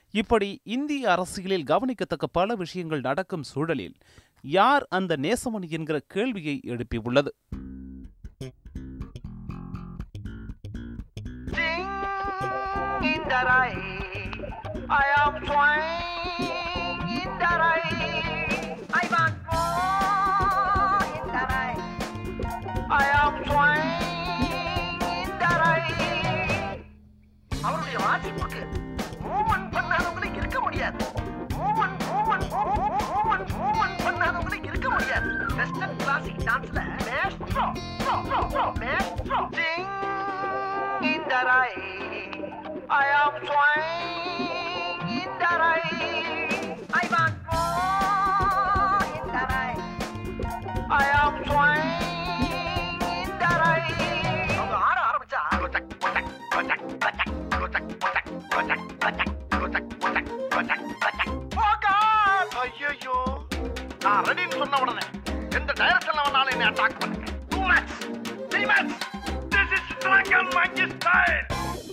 இப்படி இந்திய அரசியலில் கவனிக்கத்தக்க பல விஷயங்கள் நடக்கும் சூழலில் யார் அந்த நேசமணி என்கிற கேள்வியை எழுப்பியுள்ளது Ding in the rain. I am swing in the rain. I want more in the rain. I am swing in the rain. அவருடைய வாசிப்புக்கு மூமெண்ட் பண்ணாதவங்களுக்கு இருக்க முடியாது மூமெண்ட் மூமெண்ட் மூமெண்ட் மூமெண்ட் பண்ணாதவங்களுக்கு இருக்க முடியாது வெஸ்டர்ன் கிளாசிக் டான்ஸ்ல maestro maestro Ding in the rain. I am swing in the rain. I want more in the rain. I am swing in the rain. அவங்க ஆட ஆரம்பிச்சா கொச்சக், கொச்சக், கொச்சக், கொச்சக், கொச்சக், கொச்சக், கொச்சக், கொச்சக், கொச்சக், கொச்சக், கொச்சக், கொச்சக். Oh God! ஐயையோ. நான் ரெடின்னு சொன்ன உடனே எந்த டைரக்ஷன்ல வேணாலும் என்னை அட்டாக் பண்ணுங்க two match three match this is dragon monkey style